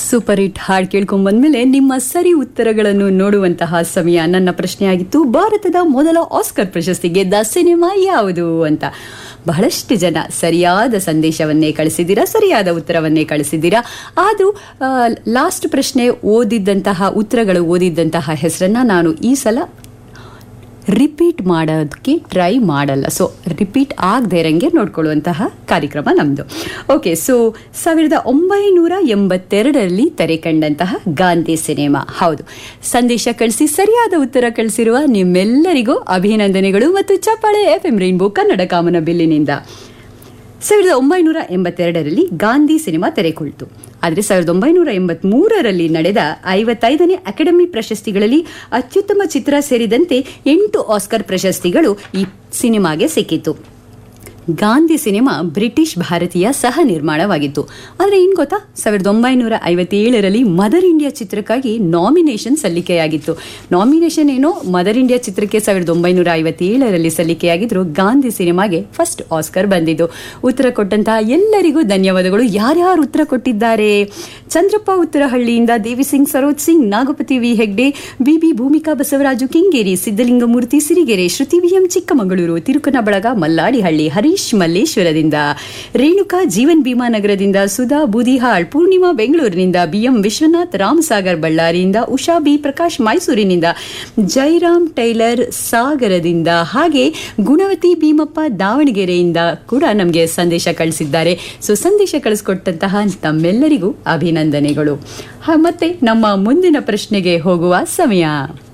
super hit ಹಾಡ್ ಕೇಳ್ಕೊಂಡ್ ಬಂದ್ಮೇಲೆ ನಿಮ್ಮ ಸರಿ ಉತ್ತರಗಳನ್ನು ನೋಡುವಂತಹ ಸಮಯ ನನ್ನ ಪ್ರಶ್ನೆಯಾಗಿತ್ತು ಭಾರತದ ಮೊದಲ ಆಸ್ಕರ್ ಪ್ರಶಸ್ತಿ ಗೆದ್ದ ಸಿನಿಮಾ ಯಾವುದು ಅಂತ ಬಹಳಷ್ಟು ಜನ ಸರಿಯಾದ ಸಂದೇಶವನ್ನೇ ಕಳಿಸಿದ್ದೀರಾ ಸರಿಯಾದ ಉತ್ತರವನ್ನೇ ಕಳಿಸಿದ್ದೀರಾ ಆದರೂ ಲಾಸ್ಟ್ ಪ್ರಶ್ನೆ ಓದಿದ್ದಂತಹ ಉತ್ತರಗಳು ಓದಿದ್ದಂತಹ ಹೆಸರನ್ನ ನಾನು ಈ ಸಲ ರಿಪೀಟ್ ಮಾಡೋದಕ್ಕೆ ಟ್ರೈ ಮಾಡಲ್ಲ ಸೊ ರಿಪೀಟ್ ಆಗದೆ ಇರಂಗೆ ನೋಡ್ಕೊಳ್ಳುವಂತಹ ಕಾರ್ಯಕ್ರಮ ನಮ್ಮದು ಓಕೆ ಸೊ ಸಾವಿರದ ಒಂಬೈನೂರ ಎಂಬತ್ತೆರಡರಲ್ಲಿ ತೆರೆ ಕಂಡಂತಹ ಗಾಂಧಿ ಸಿನಿಮಾ ಹೌದು ಸಂದೇಶ ಕಳಿಸಿ ಸರಿಯಾದ ಉತ್ತರ ಕಳಿಸಿರುವ ನಿಮ್ಮೆಲ್ಲರಿಗೂ ಅಭಿನಂದನೆಗಳು ಮತ್ತು ಚಪ್ಪಾಳೆ ಎಫ್ ಎಂ ರೈನ್ಬೋ ಕನ್ನಡ ಕಾಮನ ಬಿಲ್ಲಿನಿಂದ ಸಾವಿರದ ಒಂಬೈನೂರ ಎಂಬತ್ತೆರಡರಲ್ಲಿ ಗಾಂಧಿ ಸಿನಿಮಾ ತೆರೆಕೊಳ್ತು ಆದರೆ ಸಾವಿರದ ಒಂಬೈನೂರ ಎಂಬತ್ಮೂರರಲ್ಲಿ ನಡೆದ ಐವತ್ತೈದನೇ ಅಕಾಡೆಮಿ ಪ್ರಶಸ್ತಿಗಳಲ್ಲಿ ಅತ್ಯುತ್ತಮ ಚಿತ್ರ ಸೇರಿದಂತೆ ಎಂಟು ಆಸ್ಕರ್ ಪ್ರಶಸ್ತಿಗಳು ಈ ಸಿನಿಮಾಗೆ ಸಿಕ್ಕಿತು ಗಾಂಧಿ ಸಿನಿಮಾ ಬ್ರಿಟಿಷ್ ಭಾರತೀಯ ಸಹ ನಿರ್ಮಾಣವಾಗಿತ್ತು ಆದರೆ ಏನು ಗೊತ್ತಾ ಸಾವಿರದ ಒಂಬೈನೂರ ಐವತ್ತೇಳರಲ್ಲಿ ಮದರ್ ಇಂಡಿಯಾ ಚಿತ್ರಕ್ಕಾಗಿ ನಾಮಿನೇಷನ್ ಸಲ್ಲಿಕೆಯಾಗಿತ್ತು ನಾಮಿನೇಷನ್ ಏನೋ ಮದರ್ ಇಂಡಿಯಾ ಚಿತ್ರಕ್ಕೆ ಸಾವಿರದ ಒಂಬೈನೂರ ಐವತ್ತೇಳರಲ್ಲಿ ಸಲ್ಲಿಕೆಯಾಗಿದ್ರು ಗಾಂಧಿ ಸಿನಿಮಾಗೆ ಫಸ್ಟ್ ಆಸ್ಕರ್ ಬಂದಿದ್ದು ಉತ್ತರ ಕೊಟ್ಟಂತಹ ಎಲ್ಲರಿಗೂ ಧನ್ಯವಾದಗಳು ಯಾರ್ಯಾರು ಉತ್ತರ ಕೊಟ್ಟಿದ್ದಾರೆ ಚಂದ್ರಪ್ಪ ಉತ್ತರಹಳ್ಳಿಯಿಂದ Devising Saroj Singh Nagapati V Hegde BB Bhoomika Basavaraju Kengeri Siddalingamurthy Sirigere Shruti VM Chikkamagaluru Tirukanabalaga Malladihalli Harish ಮಲ್ಲೇಶ್ವರದಿಂದ ರೇಣುಕಾ ಜೀವನ್ ಭೀಮಾ ನಗರದಿಂದ ಸುಧಾ ಬೂದಿಹಾಳ್ ಪೂರ್ಣಿಮಾ ಬೆಂಗಳೂರಿನಿಂದ ಬಿಎಂ ವಿಶ್ವನಾಥ್ ರಾಮಸಾಗರ್ ಬಳ್ಳಾರಿಯಿಂದ ಉಷಾ ಬಿ ಪ್ರಕಾಶ್ ಮೈಸೂರಿನಿಂದ ಜೈರಾಮ್ ಟೈಲರ್ ಸಾಗರದಿಂದ ಹಾಗೆ ಗುಣವತಿ ಭೀಮಪ್ಪ ದಾವಣಗೆರೆಯಿಂದ ಕೂಡ ನಮಗೆ ಸಂದೇಶ ಕಳಿಸಿದ್ದಾರೆ ಸೊ ಸಂದೇಶ ಕಳಿಸ್ಕೊಟ್ಟಂತಹ ತಮ್ಮೆಲ್ಲರಿಗೂ ಅಭಿನಂದನೆಗಳು ಹ, ಮತ್ತೆ ನಮ್ಮ ಮುಂದಿನ ಪ್ರಶ್ನೆಗೆ ಹೋಗುವ ಸಮಯ